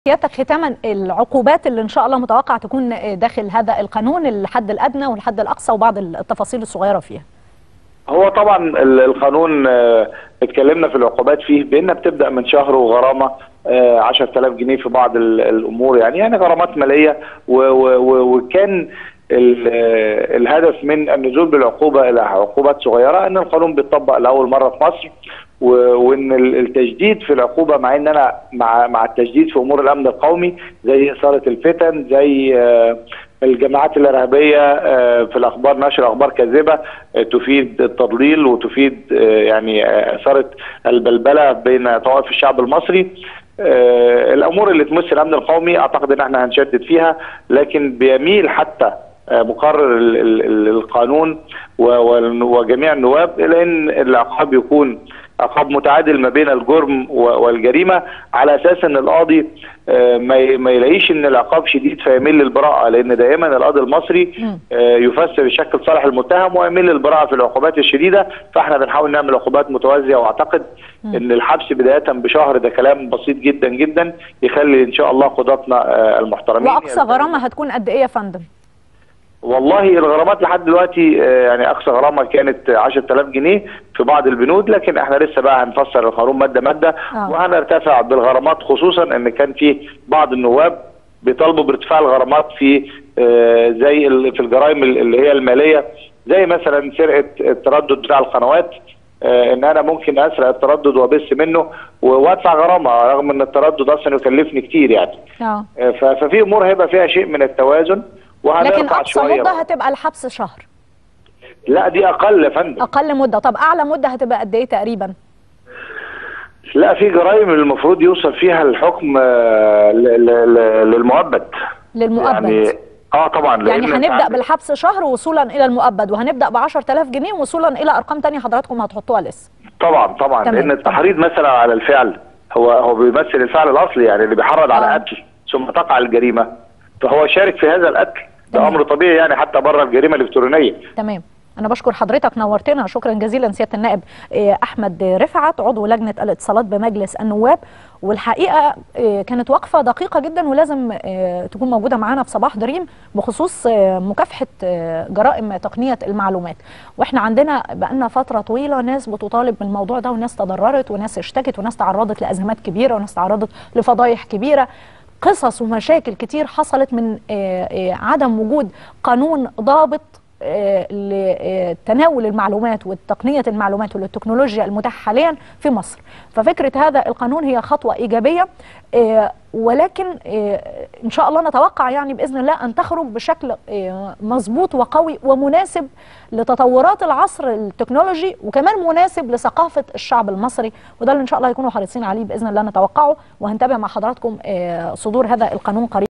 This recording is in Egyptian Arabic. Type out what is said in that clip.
سيادتك ختاما العقوبات اللي ان شاء الله متوقع تكون داخل هذا القانون الحد الادنى والحد الاقصى وبعض التفاصيل الصغيره فيها هو طبعا ال- القانون آه، اتكلمنا في العقوبات فيه بان بتبدا من شهر وغرامه آه، 10000 جنيه في بعض ال- الامور يعني يعني غرامات ماليه و- و- و- وكان ال- آه، الهدف من النزول بالعقوبه الى عقوبات صغيره ان القانون بيطبق لاول مره في مصر و- وان ال- التجديد في العقوبه مع ان انا مع مع التجديد في امور الامن القومي زي اثاره الفتن زي آه، الجماعات الارهابيه آه، في الاخبار نشر اخبار كاذبه آه، تفيد التضليل وتفيد آه، يعني آه، اثاره البلبله بين طوائف الشعب المصري آه، الامور اللي تمس الامن القومي اعتقد ان احنا هنشدد فيها لكن بيميل حتى آه، مقرر ال- ال- ال- القانون و- وال- وجميع النواب الى ان العقاب يكون عقاب متعادل ما بين الجرم و- والجريمه على اساس ان القاضي آه، ما ي- ما يلاقيش ان العقاب شديد فيميل للبراءه لان دائما القاضي المصري مم. آه، يفسر يشكل صالح المتهم ويميل للبراءه في العقوبات الشديده فاحنا بنحاول نعمل عقوبات متوازيه واعتقد ان الحبس بدايه بشهر ده كلام بسيط جدا جدا يخلي ان شاء الله قضاتنا آه، المحترمين واقصى غرامه هتكون قد ايه يا فندم والله الغرامات لحد دلوقتي آه، يعني اقصى غرامه كانت 10000 جنيه في بعض البنود لكن احنا لسه بقى هنفسر القانون ماده ماده آه. وهنرتفع بالغرامات خصوصا ان كان في بعض النواب بيطالبوا بارتفاع الغرامات في آه، زي ال- في الجرائم ال- اللي هي الماليه زي مثلا سرقه التردد بتاع القنوات آه، ان انا ممكن اسرق التردد وابث منه و- وادفع غرامه رغم ان التردد اصلا يكلفني كتير يعني اه آه، ف- ففي امور هيبقى فيها شيء من التوازن وهنرفع لكن اقصى شويه مده بقى. هتبقى الحبس شهر لا دي اقل يا فندم اقل مده طب اعلى مده هتبقى قد ايه تقريبا لا في جرائم المفروض يوصل فيها الحكم آه، ل- ل- ل- للمؤبد للمؤبد يعني اه طبعا لأن يعني أنت هنبدا عندك- بالحبس شهر وصولا الى المؤبد وهنبدا ب 10000 جنيه وصولا الى ارقام تانية حضراتكم هتحطوها لسه طبعا طبعا تمام، لان التحريض مثلا على الفعل هو هو بيمثل الفعل الاصلي يعني اللي بيحرض على آه. قتل ثم تقع الجريمه فهو شارك في هذا القتل ده تمام. امر طبيعي يعني حتى بره الجريمه الالكترونيه تمام انا بشكر حضرتك نورتنا شكرا جزيلا سياده النائب آه، احمد رفعت عضو لجنه الاتصالات بمجلس النواب والحقيقه آه، كانت وقفه دقيقه جدا ولازم آه، تكون موجوده معانا في صباح دريم بخصوص آه، مكافحه آه، جرائم تقنيه المعلومات واحنا عندنا بقالنا فتره طويله ناس بتطالب بالموضوع ده وناس تضررت وناس اشتكت وناس تعرضت لازمات كبيره وناس تعرضت لفضايح كبيره قصص ومشاكل كتير حصلت من آه، آه، عدم وجود قانون ضابط آه، لتناول المعلومات وتقنية المعلومات والتكنولوجيا المتاحة حاليا في مصر ففكرة هذا القانون هي خطوة إيجابية آه، ولكن آه، إن شاء الله نتوقع يعني بإذن الله أن تخرج بشكل آه، مظبوط وقوي ومناسب لتطورات العصر التكنولوجي وكمان مناسب لثقافة الشعب المصري وده اللي إن شاء الله هيكونوا حريصين عليه بإذن الله نتوقعه وهنتابع مع حضراتكم آه، صدور هذا القانون قريب